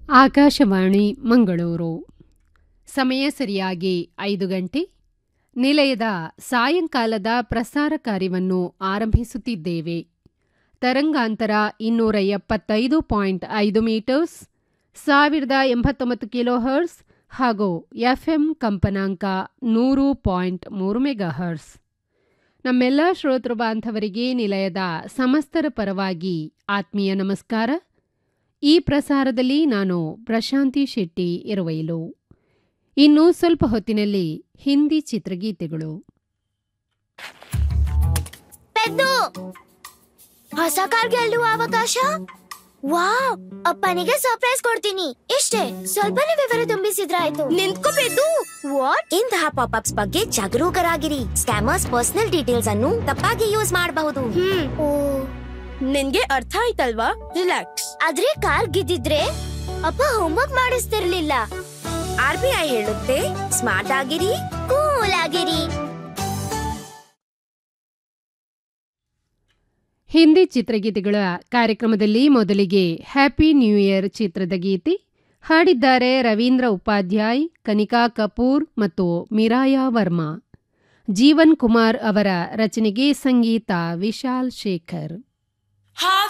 ಆಕಾಶವಾಣಿ ಮಂಗಳೂರು ಸಮಯ ಸರಿಯಾಗಿ ಐದು ಗಂಟೆ ನಿಲಯದ ಸಾಯಂಕಾಲದ ಪ್ರಸಾರ ಕಾರ್ಯವನ್ನು ಆರಂಭಿಸುತ್ತಿದ್ದೇವೆ ತರಂಗಾಂತರ ಇನ್ನೂರ ಎಪ್ಪತ್ತೈದು ಪಾಯಿಂಟ್ ಐದು ಮೀಟರ್ಸ್ ಸಾವಿರದ ಎಂಬತ್ತೊಂಬತ್ತು ಕಿಲೋ ಹರ್ಸ್ ಹಾಗೂ ಎಫ್ಎಂ ಕಂಪನಾಂಕ ನೂರು ಪಾಯಿಂಟ್ ಮೂರು ಮೆಗಾ ಹರ್ಸ್ ನಮ್ಮೆಲ್ಲ ಶ್ರೋತೃ ಬಾಂಧವರಿಗೆ ನಿಲಯದ ಸಮಸ್ತರ ಪರವಾಗಿ ಆತ್ಮೀಯ ನಮಸ್ಕಾರ ಈ ಪ್ರಸಾರದಲ್ಲಿ ನಾನು ಪ್ರಶಾಂತಿ ಶೆಟ್ಟಿ ಇರುವೈಲು ಇನ್ನು ಸ್ವಲ್ಪ ಹೊತ್ತಿನಲ್ಲಿ ಹಿಂದಿ ಚಿತ್ರಗೀತೆಗಳು ಪೆದ್ದು ಹೊಸ ಕಾರ್ ಗೆಲ್ಲುವ ಅವಕಾಶ ವಾವ್ ಅಪ್ಪನಿಗೆ ಸರ್ಪ್ರೈಸ್ ಕೊಡ್ತೀನಿ ಇಷ್ಟೇ ಸ್ವಲ್ಪನೇ ವಿವರ ತುಂಬಿಸಿದ್ರಾಯ್ತು ನಿಂತ್ಕೋ ಪೆದ್ದು ವಾಟ್ ಇಂತಹ ಪಾಪ್ ಅಪ್ಸ್ ಬಗ್ಗೆ ಜಾಗರೂಕರಾಗಿರಿ ಸ್ಕ್ಯಾಮರ್ಸ್ ಪರ್ಸನಲ್ ಡೀಟೇಲ್ಸ್ ಅನ್ನು ತಪ್ಪಾಗಿ ಯೂಸ್ ಮಾಡಬಹುದು ಓ ನಿನ್ಗೆ ಅರ್ಥ ಆಯ್ತಲ್ವಾ ರಿಲ್ಯಾಕ್ಸ್ ಆದ್ರೆ ಕಾರ್ ಗಿದ್ದಿದ್ರೆ ಅಪ್ಪ ಹೋಮ್ವರ್ಕ್ ಮಾಡಿಸ್ತಿರ್ಲಿಲ್ಲ ಆರ್ ಬಿ ಐ ಹೇಳುತ್ತೆ ಸ್ಮಾರ್ಟ್ ಆಗಿರಿ ಕೂಲ್ ಆಗಿರಿ ಹಿಂದಿ ಚಿತ್ರಗೀತೆಗಳ ಕಾರ್ಯಕ್ರಮದಲ್ಲಿ ಮೊದಲಿಗೆ ಹ್ಯಾಪಿ ನ್ಯೂ ಇಯರ್ ಚಿತ್ರದ ಗೀತೆ ಹಾಡಿದ್ದಾರೆ ರವೀಂದ್ರ ಉಪಾಧ್ಯಾಯ್ ಕನಿಕಾ ಕಪೂರ್ ಮತ್ತು ಮಿರಾಯಾ ವರ್ಮಾ ಜೀವನ್ ಕುಮಾರ್ ಅವರ ರಚನೆಗೆ ಸಂಗೀತ ವಿಶಾಲ್ ಶೇಖರ್